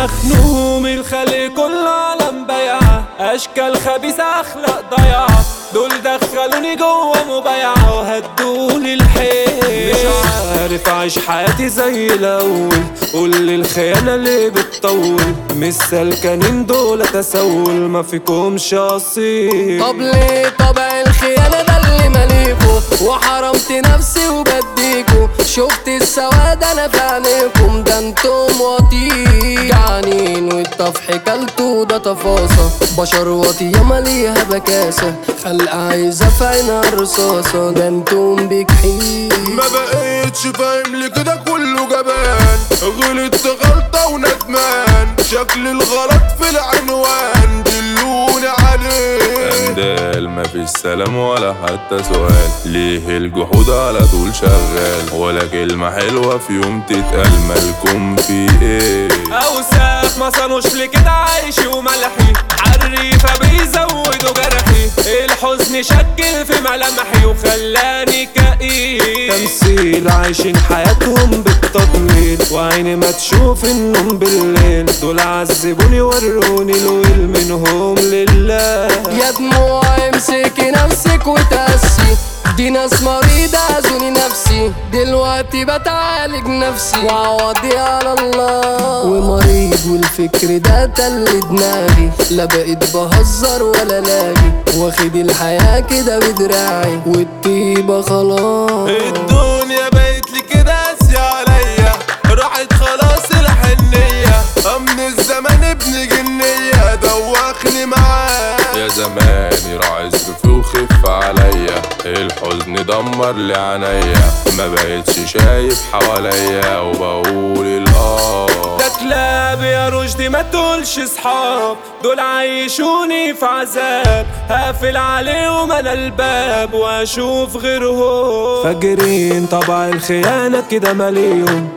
مخنوق من الخلق كله عالم بيعة اشكال خبيثة اخلاق ضيعة دول دخلوني جوه مبايعة وهدولي الحيل مش عارف اعيش حياتي زي الاول قول لي الخيانة ليه بتطول مش سلكانين دول تسول ما فيكمش اصيل طب ليه طبع الخيانة ده اللي مليكو وحرمت نفسي وبديكو شفت السواد انا في عينيكم ده انتم واطيين جعانين والطفح كلتو ده تفاصة بشر واطية ماليها بكاسة خلق عايزة في عينها الرصاصة ده انتم بجحيم ما بقيتش فاهم لي كده كله جبان غلطت غلطة وندمان شكل الغلط في العنوان دلوني عليه اندال مفيش سلام ولا حتى سؤال ليه الجحود على طول شغال ولا كلمة حلوة في يوم تتقال مالكم في ايه اوساخ ما صانوش لكده عيشي وملحي عالريفة بيزودوا جرحي الحزن شكل في ملامحي وخلاني كئيب تمثيل عايشين حياتهم بالتطويل وعيني ما تشوف النوم بالليل دول عذبوني وروني الويل منهم لله يا دموع امسكي نفسك وتأسي دي ناس مريضة أذوني نفسي دلوقتي بتعالج نفسي وعوضي على الله ومريض والفكر ده تل دماغي لا بقيت بهزر ولا لاغي واخد الحياة كده بدراعي والطيبة خلاص الدنيا بقت لي كده قاسية عليا راحت خلاص الحنية أمن الزمان ابن جنية دوخني معاه يا زماني راعي ظروفي وخف عليا الحزن دمر لي عينيا ما بقتش شايف حواليا وبقول الاه ده كلاب يا رشدي ما تقولش صحاب دول عايشوني في عذاب هقفل عليهم انا الباب واشوف غيرهم فاجرين طبع الخيانة كده ماليهم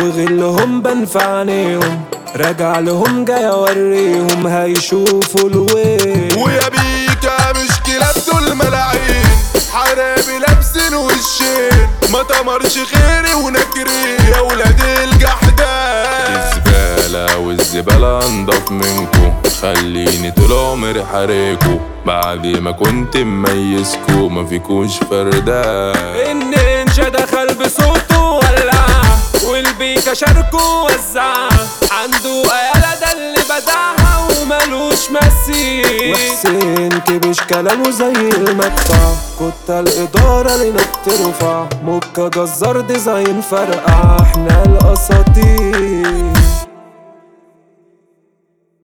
وغلهم بنفع عينيهم راجع لهم جاي اوريهم هيشوفوا الويل ويا بيكا مش كلاب دول ملاعين حرامي لابسين وشين ما تمرش خيري ونكري يا ولاد الجحدان الزبالة والزبالة انضف منكو خليني طول عمري حريكو بعد ما كنت مميزكو ما فيكوش فردان النينجا دخل بصوته ولع والبيكا شاركه وزع عنده آلة ده اللي بدعها وملوش مثيل وحسين كبش كلامه زي المدفع كنت الإدارة لنا بترفع موكا جزار ديزاين فرقع احنا الأساطير